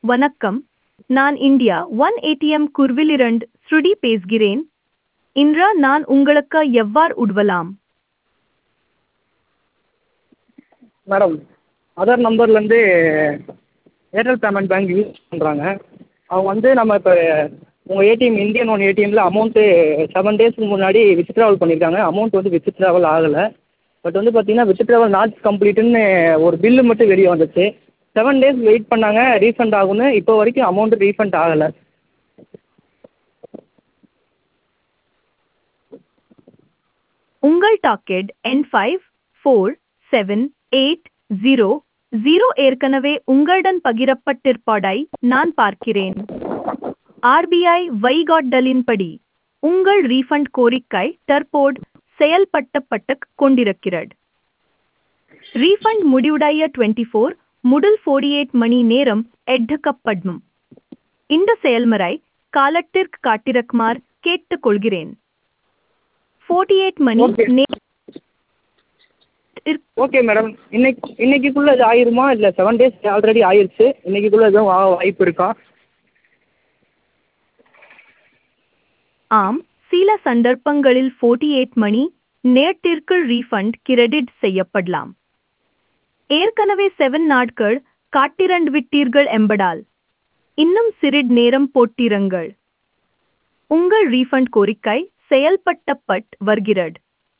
வணக்கம் நான் India one ATM குர்விலிரண்ட் ஸ்ருடி பேசுகிறேன் இன்று நான் உங்களுக்கு எவ்வாறு உதவலாம் மேடம் ஆதார் நம்பர்லேருந்து ஏர்டெல் பேமெண்ட் பேங்க் யூஸ் பண்ணுறாங்க அவங்க வந்து நம்ம இப்போ உங்கள் ஏடிஎம் இந்தியன் ஒன் ஏடிஎம்மில் அமௌண்ட்டு செவன் டேஸ்க்கு முன்னாடி வித்ட்ராவல் பண்ணியிருக்காங்க அமௌண்ட் வந்து வித்ட்ராவல் ஆகலை பட் வந்து பார்த்தீங்கன்னா வித்ட்ராவல் நாட் கம்ப்ளீட்டுன்னு ஒரு பில்லு மட்டும் வெளியே வந்துச்சு செவன் டேஸ் வெயிட் பண்ணாங்க ரீஃபண்ட் ஆகும்னு இப்போ வரைக்கும் அமௌண்ட்டு ரீஃபண்ட் ஆகலை உங்கள் docket N five four seven eight zero zero ஏற்கனவே உங்களுடன் பகிரப்பட்டிருப்பதை நான் பார்க்கிறேன் ஆர்பிஐ வழிகாட்டலின்படி உங்கள் ரீஃபண்ட் கோரிக்கை தற்போது செயல்படுத்தப்பட்டு கொண்டிருக்கிறது ரீஃபண்ட் முடிவுடைய டுவெண்ட்டி ஃபோர் முதல் ஃபோர்டி எயிட் மணி நேரம் எடுக்கப்படும் இந்த செயல்முறை காலத்திற்கு காட்டிருக்குமாறு கேட்டுக்கொள்கிறேன் ஃபோர்ட்டி எயிட் மணி Okay. நே ஓகே மேடம் இன்னைக்கு இன்னைக்குள்ளே இது ஆயிருமா இல்லை செவன் டேஸ் ஆல்ரெடி ஆயிருச்சு இன்னைக்குள்ளே எதுவும் ஆக வாய்ப்பு இருக்கா ஆம் சில சந்தர்ப்பங்களில் 48 மணி நேரத்திற்குள் ரீஃபண்ட் கிரெடிட் செய்யப்படலாம் ஏற்கனவே செவன் நாட்கள் காட்டிரண்டு விட்டீர்கள் என்பதால் இன்னும் சிறிது நேரம் போட்டிருங்கள் உங்கள் ரீஃபண்ட் கோரிக்கை செயல்படுத்தப்பட்டு வருகிறது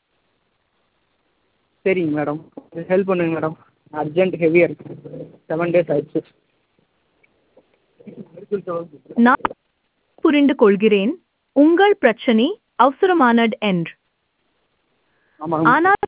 சரிங்க மேடம் ஹெல்ப் பண்ணுங்க மேடம் அர்ஜென்ட் ஹெவியாக இருக்கு செவன் டேஸ் ஆயிடுச்சு நான் புரிந்து கொள்கிறேன் உங்கள் பிரச்சனை அவசரமானது என்று ஆமாங்க ஆனால்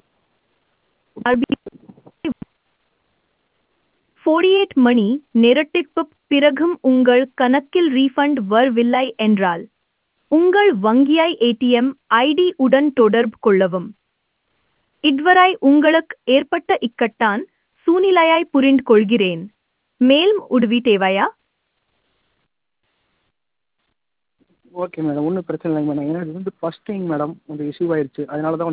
ஃபோர்டி எயிட் மணி நேரத்திற்கு பிறகும் உங்கள் கணக்கில் ரீஃபண்ட் வரவில்லை என்றால் உங்கள் வங்கியை ஏடிஎம் ஐடி உடன் தொடர்பு கொள்ளவும் இதுவரை உங்களுக்கு ஏற்பட்ட இக்கட்டான் சூழ்நிலையை புரிந்து கொள்கிறேன் மேலும் உதவி தேவையா ஓகே மேடம் ஒன்றும் பிரச்சனை இல்லைங்க மேடம் ஏன்னா இது வந்து ஃபஸ்ட் டைம் மேடம் வந்து இஷ்யூ ஆயிடுச்சு அதனால தான்